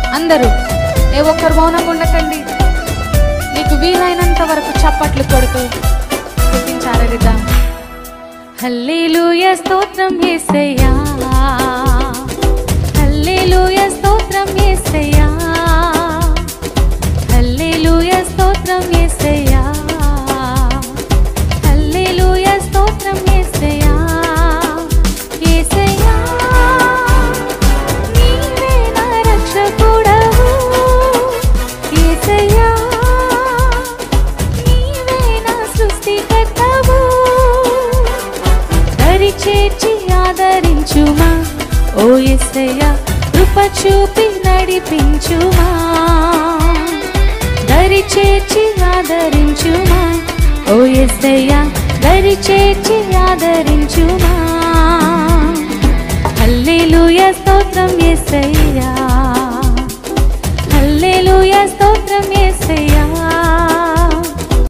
అందరూ ఏ ఒక్కరు మౌనంగా ఉండకండి మీకు వీలైనంత వరకు చప్పట్లు కొడుతూ స్థుతించారదిద్దాం హల్లెలూయ స్తోత్రం యేసయ్యా హల్లెలూయ స్తోత్రం యేసయ్యా హల్లెలూయ స్తోత్రం యేసయ్యా హల్లెలూయ స్తోత్రం యేసయ్యా యేసయ్యా నీవే నా రక్షకుడవు యేసయ్యా నీవే నా సృష్టికర్తవు దరి చేర్చి ఆదరించుమా ఓ యేసయ్యా కృప చూపి నడిపించుమా దరి చేర్చి ఆదరించుమా ఓ యేసయ్యా దరి చేర్చి ఆదరించుమా హల్లెలూయా స్తోత్రం యేసయ్యా